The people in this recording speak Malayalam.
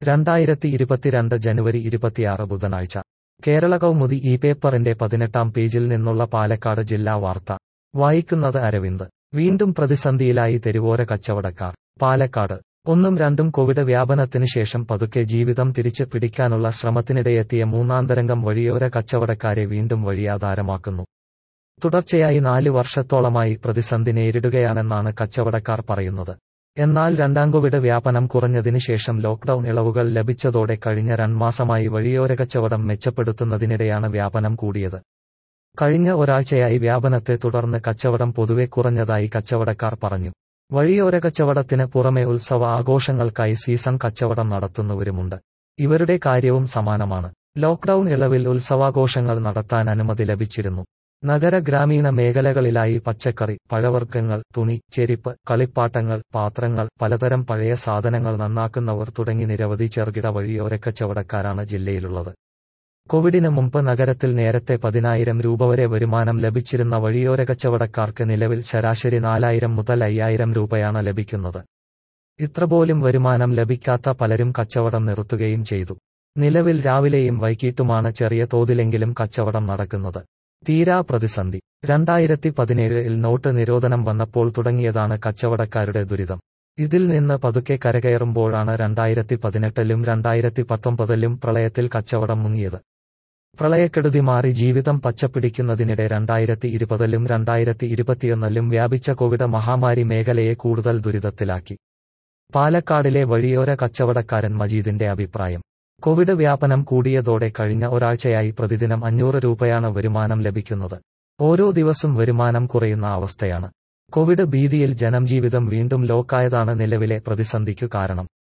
രണ്ടായിരത്തി ഇരുപത്തിരണ്ട് ജനുവരി ഇരുപത്തിയാറ് ബുധനാഴ്ച കേരള കൗമുദി ഈ പേപ്പറിന്റെ പതിനെട്ടാം പേജിൽ നിന്നുള്ള പാലക്കാട് ജില്ലാ വാർത്ത വായിക്കുന്നത് അരവിന്ദ് വീണ്ടും പ്രതിസന്ധിയിലായി തെരുവോര കച്ചവടക്കാർ പാലക്കാട് ഒന്നും രണ്ടും കോവിഡ് വ്യാപനത്തിന് ശേഷം പതുക്കെ ജീവിതം തിരിച്ച് പിടിക്കാനുള്ള ശ്രമത്തിനിടെയെത്തിയ മൂന്നാന്തരംഗം വഴിയോര കച്ചവടക്കാരെ വീണ്ടും വഴിയാധാരമാക്കുന്നു തുടർച്ചയായി നാല് വർഷത്തോളമായി പ്രതിസന്ധി നേരിടുകയാണെന്നാണ് കച്ചവടക്കാർ പറയുന്നത് എന്നാൽ രണ്ടാം കോവിഡ് വ്യാപനം കുറഞ്ഞതിന് ശേഷം ലോക്ഡൌൺ ഇളവുകൾ ലഭിച്ചതോടെ കഴിഞ്ഞ രണ്ട്മാസമായി വഴിയോര കച്ചവടം മെച്ചപ്പെടുത്തുന്നതിനിടെയാണ് വ്യാപനം കൂടിയത് കഴിഞ്ഞ ഒരാഴ്ചയായി വ്യാപനത്തെ തുടർന്ന് കച്ചവടം പൊതുവെ കുറഞ്ഞതായി കച്ചവടക്കാർ പറഞ്ഞു വഴിയോര കച്ചവടത്തിന് പുറമെ ഉത്സവ ആഘോഷങ്ങൾക്കായി സീസൺ കച്ചവടം നടത്തുന്നവരുമുണ്ട് ഇവരുടെ കാര്യവും സമാനമാണ് ലോക്ഡൌൺ ഇളവിൽ ഉത്സവാഘോഷങ്ങൾ നടത്താൻ അനുമതി ലഭിച്ചിരുന്നു നഗര ഗ്രാമീണ മേഖലകളിലായി പച്ചക്കറി പഴവർഗ്ഗങ്ങൾ തുണി ചെരിപ്പ് കളിപ്പാട്ടങ്ങൾ പാത്രങ്ങൾ പലതരം പഴയ സാധനങ്ങൾ നന്നാക്കുന്നവർ തുടങ്ങി നിരവധി ചെറുകിട വഴിയോരക്കച്ചവടക്കാരാണ് ജില്ലയിലുള്ളത് കോവിഡിന് മുമ്പ് നഗരത്തിൽ നേരത്തെ പതിനായിരം രൂപ വരെ വരുമാനം ലഭിച്ചിരുന്ന വഴിയോര കച്ചവടക്കാർക്ക് നിലവിൽ ശരാശരി നാലായിരം മുതൽ അയ്യായിരം രൂപയാണ് ലഭിക്കുന്നത് ഇത്രപോലും വരുമാനം ലഭിക്കാത്ത പലരും കച്ചവടം നിർത്തുകയും ചെയ്തു നിലവിൽ രാവിലെയും വൈകിട്ടുമാണ് ചെറിയ തോതിലെങ്കിലും കച്ചവടം നടക്കുന്നത് തീരാ പ്രതിസന്ധി രണ്ടായിരത്തി പതിനേഴിൽ നോട്ട് നിരോധനം വന്നപ്പോൾ തുടങ്ങിയതാണ് കച്ചവടക്കാരുടെ ദുരിതം ഇതിൽ നിന്ന് പതുക്കെ കരകയറുമ്പോഴാണ് രണ്ടായിരത്തി പതിനെട്ടിലും രണ്ടായിരത്തി പത്തൊമ്പതിലും പ്രളയത്തിൽ കച്ചവടം മുങ്ങിയത് പ്രളയക്കെടുതി മാറി ജീവിതം പച്ചപ്പിടിക്കുന്നതിനിടെ രണ്ടായിരത്തി ഇരുപതിലും രണ്ടായിരത്തി ഇരുപത്തിയൊന്നിലും വ്യാപിച്ച കോവിഡ് മഹാമാരി മേഖലയെ കൂടുതൽ ദുരിതത്തിലാക്കി പാലക്കാടിലെ വഴിയോര കച്ചവടക്കാരൻ മജീദിന്റെ അഭിപ്രായം കോവിഡ് വ്യാപനം കൂടിയതോടെ കഴിഞ്ഞ ഒരാഴ്ചയായി പ്രതിദിനം അഞ്ഞൂറ് രൂപയാണ് വരുമാനം ലഭിക്കുന്നത് ഓരോ ദിവസം വരുമാനം കുറയുന്ന അവസ്ഥയാണ് കോവിഡ് ഭീതിയിൽ ജനം ജീവിതം വീണ്ടും ലോക്കായതാണ് നിലവിലെ പ്രതിസന്ധിക്കു കാരണം